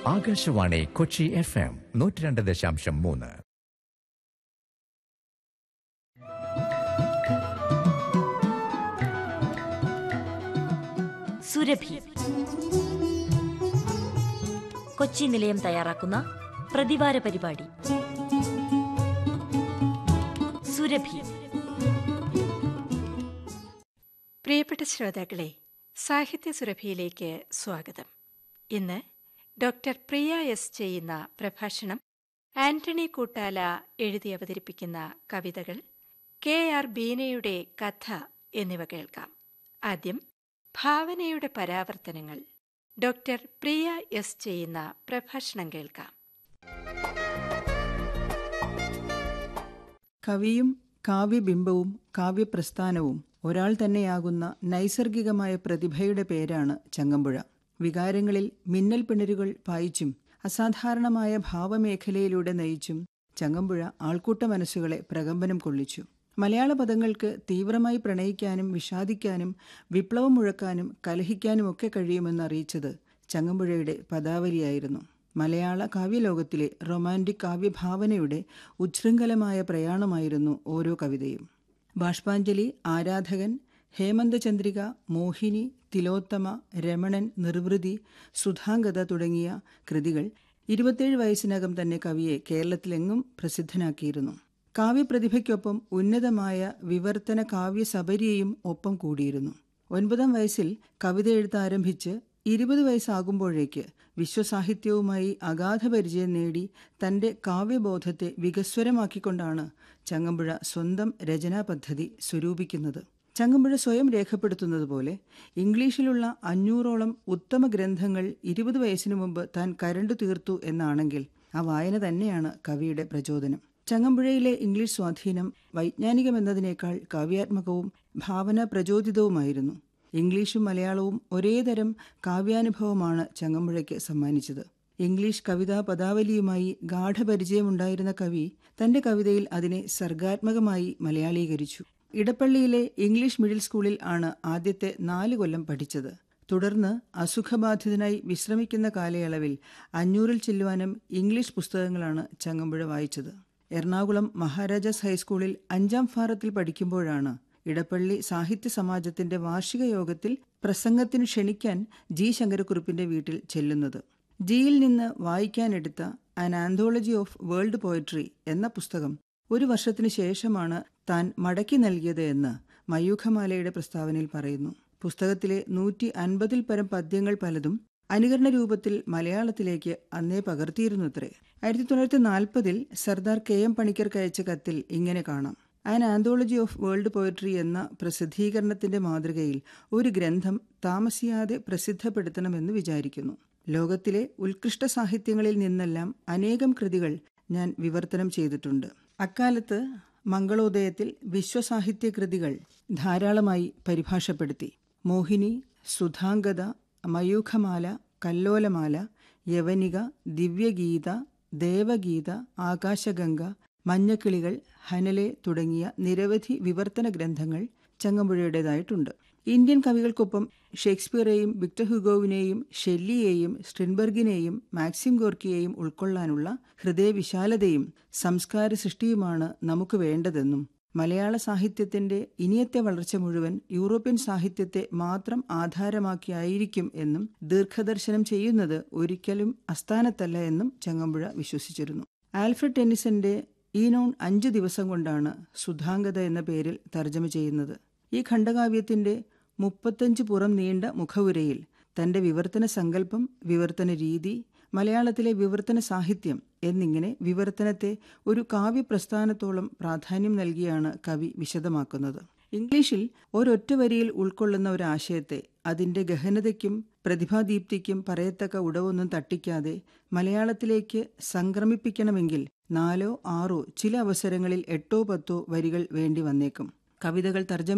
Akashvani Kochi F M നൂറ്റി രണ്ട് ദശാംശം മൂന്ന് സുരഭി കൊച്ചി നിലയം തയ്യാറാക്കുന്ന പ്രതിവാര പരിപാടി സുരഭി പ്രിയപ്പെട്ട ശ്രോതാക്കളെ സാഹിത്യ സുരഭിയിലേക്ക് സ്വാഗതം ഇന്ന് ഡോക്ടർ പ്രിയ എസ് ചെയ്യുന്ന പ്രഭാഷണം ആന്റണി കൂട്ടാല എഴുതി അവതരിപ്പിക്കുന്ന കവിതകൾ കെ ആർ ബീനയുടെ കഥ എന്നിവ കേൾക്കാം ആദ്യം ഭാവനയുടെ പരാവർത്തനങ്ങൾ ഡോക്ടർ പ്രിയ എസ് ചെയ്യുന്ന പ്രഭാഷണം കേൾക്കാം കവിയും കാവ്യബിംബവും കാവ്യപ്രസ്ഥാനവും ഒരാൾ തന്നെയാകുന്ന നൈസർഗികമായ പ്രതിഭയുടെ പേരാണ് ചങ്ങമ്പുഴ വികാരങ്ങളിൽ മിന്നൽ പിണരുകൾ പായിച്ചും അസാധാരണമായ ഭാവമേഖലയിലൂടെ നയിച്ചും ചങ്ങമ്പുഴ ആൾക്കൂട്ട മനസ്സുകളെ പ്രകമ്പനം കൊള്ളിച്ചു മലയാള പദങ്ങൾക്ക് തീവ്രമായി പ്രണയിക്കാനും വിഷാദിക്കാനും വിപ്ലവം മുഴക്കാനും കലഹിക്കാനുമൊക്കെ കഴിയുമെന്ന് അറിയിച്ചത് ചങ്ങമ്പുഴയുടെ പദാവലിയായിരുന്നു മലയാള കാവ്യലോകത്തിലെ റൊമാൻറ്റിക് കാവ്യഭാവനയുടെ ഉച്ഛൃംഖലമായ പ്രയാണമായിരുന്നു ഓരോ കവിതയും ബാഷ്പാഞ്ജലി ആരാധകൻ ഹേമന്തചന്ദ്രിക മോഹിനി തിലോത്തമ രമണൻ നിർവൃതി സുധാംഗത തുടങ്ങിയ കൃതികൾ ഇരുപത്തേഴ് വയസ്സിനകം തന്നെ കവിയെ കേരളത്തിലെങ്ങും പ്രസിദ്ധനാക്കിയിരുന്നു കാവ്യപ്രതിഭയ്ക്കൊപ്പം ഉന്നതമായ വിവർത്തന കാവ്യസബരിയെയും ഒപ്പം കൂടിയിരുന്നു ഒൻപതാം വയസ്സിൽ കവിത എഴുത്താരംഭിച്ച് ഇരുപത് വയസ്സാകുമ്പോഴേക്ക് വിശ്വസാഹിത്യവുമായി അഗാധ പരിചയം നേടി തന്റെ കാവ്യബോധത്തെ വികസ്വരമാക്കിക്കൊണ്ടാണ് ചങ്ങമ്പുഴ സ്വന്തം രചനാ പദ്ധതി സ്വരൂപിക്കുന്നത് ചങ്ങമ്പുഴ സ്വയം രേഖപ്പെടുത്തുന്നതുപോലെ ഇംഗ്ലീഷിലുള്ള അഞ്ഞൂറോളം ഉത്തമ ഗ്രന്ഥങ്ങൾ ഇരുപത് വയസ്സിനു മുമ്പ് താൻ കരണ്ടു തീർത്തു എന്നാണെങ്കിൽ ആ വായന തന്നെയാണ് കവിയുടെ പ്രചോദനം ചങ്ങമ്പുഴയിലെ ഇംഗ്ലീഷ് സ്വാധീനം വൈജ്ഞാനികമെന്നതിനേക്കാൾ കാവ്യാത്മകവും ഭാവന പ്രചോദിതവുമായിരുന്നു ഇംഗ്ലീഷും മലയാളവും ഒരേതരം കാവ്യാനുഭവമാണ് ചങ്ങമ്പുഴയ്ക്ക് സമ്മാനിച്ചത് ഇംഗ്ലീഷ് കവിതാ പദാവലിയുമായി ഗാഠപരിചയമുണ്ടായിരുന്ന കവി തന്റെ കവിതയിൽ അതിനെ സർഗാത്മകമായി മലയാളീകരിച്ചു ഇടപ്പള്ളിയിലെ ഇംഗ്ലീഷ് മിഡിൽ സ്കൂളിൽ ആണ് ആദ്യത്തെ നാല് കൊല്ലം പഠിച്ചത് തുടർന്ന് അസുഖബാധിതനായി വിശ്രമിക്കുന്ന കാലയളവിൽ അഞ്ഞൂറിൽ ചെല്ലുവാനും ഇംഗ്ലീഷ് പുസ്തകങ്ങളാണ് ചങ്ങമ്പുഴ വായിച്ചത് എറണാകുളം മഹാരാജാസ് ഹൈസ്കൂളിൽ അഞ്ചാം ഫാറത്തിൽ പഠിക്കുമ്പോഴാണ് ഇടപ്പള്ളി സാഹിത്യ സമാജത്തിന്റെ വാർഷിക യോഗത്തിൽ പ്രസംഗത്തിന് ക്ഷണിക്കാൻ ജി ശങ്കരക്കുറുപ്പിന്റെ വീട്ടിൽ ചെല്ലുന്നത് ജിയിൽ നിന്ന് വായിക്കാനെടുത്ത an anthology of world poetry എന്ന പുസ്തകം ഒരു വർഷത്തിനു ശേഷമാണ് താൻ മടക്കി നൽകിയത് എന്ന് മയൂഖമാലയുടെ പ്രസ്താവനയിൽ പറയുന്നു പുസ്തകത്തിലെ നൂറ്റി അൻപതിൽ പരം പദ്യങ്ങൾ പലതും അനുകരണ രൂപത്തിൽ മലയാളത്തിലേക്ക് അന്നേ പകർത്തിയിരുന്നുത്രേ ആയിരത്തി തൊള്ളായിരത്തി നാൽപ്പതിൽ സർദാർ കെ എം പണിക്കർക്ക് അയച്ച കത്തിൽ ഇങ്ങനെ കാണാം an anthology of world poetry എന്ന പ്രസിദ്ധീകരണത്തിന്റെ മാതൃകയിൽ ഒരു ഗ്രന്ഥം താമസിയാതെ പ്രസിദ്ധപ്പെടുത്തണമെന്ന് വിചാരിക്കുന്നു ലോകത്തിലെ ഉത്കൃഷ്ട സാഹിത്യങ്ങളിൽ നിന്നെല്ലാം അനേകം കൃതികൾ ഞാൻ വിവർത്തനം ചെയ്തിട്ടുണ്ട് അക്കാലത്ത് മംഗളോദയത്തിൽ വിശ്വസാഹിത്യ കൃതികൾ ധാരാളമായി പരിഭാഷപ്പെടുത്തി മോഹിനി സുധാംഗത മയൂഖമാല കല്ലോലമാല യവനിക ദിവ്യഗീത ദേവഗീത ആകാശഗംഗ മഞ്ഞക്കിളികൾ ഹനലെ തുടങ്ങിയ നിരവധി വിവർത്തന ഗ്രന്ഥങ്ങൾ ചങ്ങമ്പുഴയുടേതായിട്ടുണ്ട് ഇന്ത്യൻ കവികൾക്കൊപ്പം ഷേക്സ്പിയറെയും വിക്ടർ ഹുഗോവിനെയും ഷെല്ലിയെയും സ്ട്രിൻബർഗിനെയും മാക്സിം ഗോർക്കിയെയും ഉൾക്കൊള്ളാനുള്ള ഹൃദയവിശാലതയും സംസ്കാര സൃഷ്ടിയുമാണ് നമുക്ക് വേണ്ടതെന്നും മലയാള സാഹിത്യത്തിന്റെ ഇനിയത്തെ വളർച്ച മുഴുവൻ യൂറോപ്യൻ സാഹിത്യത്തെ മാത്രം ആധാരമാക്കിയായിരിക്കും എന്നും ദീർഘദർശനം ചെയ്യുന്നത് ഒരിക്കലും അസ്ഥാനത്തല്ല എന്നും ചങ്ങമ്പുഴ വിശ്വസിച്ചിരുന്നു ആൽഫ്രഡ് ടെന്നിസന്റെ ഈ നോൺ അഞ്ചു ദിവസം കൊണ്ടാണ് സുധാംഗത എന്ന പേരിൽ തർജ്ജമ ചെയ്യുന്നത് ഈ ഖണ്ഡകാവ്യത്തിന്റെ മുപ്പത്തഞ്ച് പുറം നീണ്ട മുഖവുരയിൽ തന്റെ വിവർത്തന സങ്കല്പം വിവർത്തന രീതി മലയാളത്തിലെ വിവർത്തന സാഹിത്യം എന്നിങ്ങനെ വിവർത്തനത്തെ ഒരു കാവ്യപ്രസ്ഥാനത്തോളം പ്രാധാന്യം നൽകിയാണ് കവി വിശദമാക്കുന്നത് ഇംഗ്ലീഷിൽ ഒരൊറ്റ വരിയിൽ ഉൾക്കൊള്ളുന്ന ഒരു ആശയത്തെ അതിന്റെ ഗഹനതയ്ക്കും പ്രതിഭാദീപ്തിക്കും പറയത്തക്ക ഉടവൊന്നും തട്ടിക്കാതെ മലയാളത്തിലേക്ക് സംക്രമിപ്പിക്കണമെങ്കിൽ നാലോ ആറോ ചില അവസരങ്ങളിൽ എട്ടോ പത്തോ വരികൾ വേണ്ടി വന്നേക്കും കവിതകൾ തർജ്ജമ